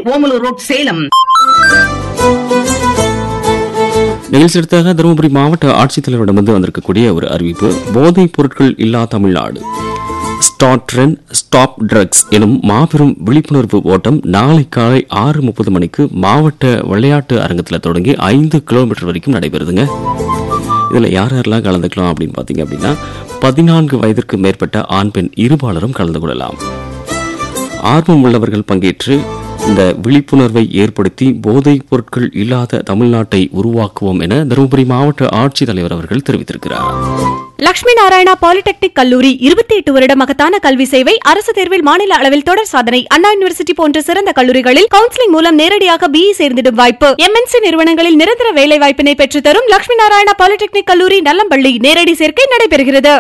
Omalur road Salem நிகழ்ச்சி எடுத்தாக தருமபுரி மாவட்ட ஆட்சித்தலைவரிடமிருந்து வந்திருக்கக்கூடிய ஒரு அறிவிப்பு போதைப் பொருட்கள் இல்லா Tamil Nadu start trend stop drugs எனும் மாபெரும் விழிப்புணர்வு ஓட்டம் நாளை காலை ஆறு முப்பது மணிக்கு மாவட்ட விளையாட்டு அரங்கத்தில் தொடங்கி ஐந்து கிலோமீட்டர் வரைக்கும் நடைபெறுதுங்க இதில் யார் யாரெல்லாம் கலந்துக்கலாம் அப்படின்னு பார்த்தீங்க அப்படின்னா பதினான்கு வயதிற்கு மேற்பட்ட ஆண் பெண் இருபாலரும் கலந்து கொள்ளலாம் ஆர்வம் உள்ளவர்கள் பங்கேற்று இந்த விழிப்புணர்வை ஏற்படுத்தி போதைப் பொருட்கள் இல்லாத தமிழ்நாட்டை உருவாக்குவோம் என தருமபுரி மாவட்ட ஆட்சித்தலைவர் அவர்கள் தெரிவித்திருக்கிறார் லட்சுமி நாராயணா பாலிடெக்னிக் கல்லூரி இருபத்தி எட்டு வருட மகத்தான கல்வி சேவை அரசு தேர்வில் மாநில அளவில் தொடர் சாதனை அண்ணா யூனிவர்சிட்டி போன்ற சிறந்த கல்லூரிகளில் கவுன்சிலிங் மூலம் நேரடியாக பிஇ சேர்ந்திடும் வாய்ப்பு எம்என்சி நிறுவனங்களில் நிரந்தர வேலை வாய்ப்பினை பெற்றுத்தரும் லட்சுமி நாராயணா பாலிடெக்னிக் கல்லூரி நல்லம்பள்ளி நேரடி சேர்க்கை நடைபெறுகிறது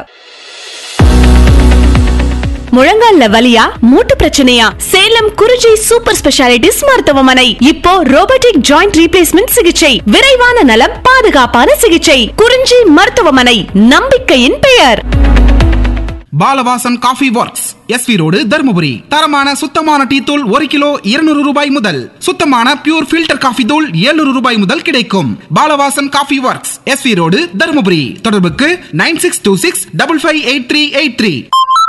முழங்கால்ல வலியா மூட்டு பிரச்சனையா சேலம் குறிஞ்சி சூப்பர் ஸ்பெஷாலிட்டிஸ் மருத்துவமனை இப்போ ரோபோட்டிக் ஜாயிண்ட் ரீப்ளேஸ்மெண்ட் சிகிச்சை விரைவான நலம் பாதுகாப்பான சிகிச்சை குறிஞ்சி மருத்துவமனை நம்பிக்கையின் பெயர் Balavasan coffee works SV road Dharmapuri தரமான சுத்தமான டீ தூள் ஒரு கிலோ இருநூறு ரூபாய் முதல் சுத்தமான பியூர் ஃபில்டர் காஃபி தூள் 700 ரூபாய் முதல் கிடைக்கும் Balavasan coffee works SV road Dharmapuri தொடர்புக்கு nine six two six double five eight three eight three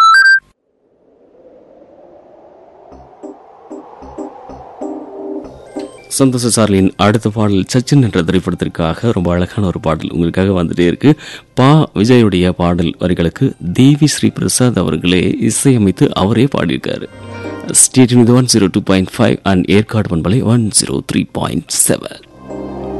சந்தோஷ சார்லின் அடுத்த பாடல் சச்சின் என்ற திரைப்படத்திற்காக ரொம்ப அழகான ஒரு பாடல் உங்களுக்காக வந்துட்டே இருக்கு பா விஜயுடைய பாடல் வரிகளுக்கு தேவி ஸ்ரீ பிரசாத் அவர்களே இசையமைத்து அவரே பாடியிருக்காரு state one zero two point five and Yercaud பண்பலை one zero three point seven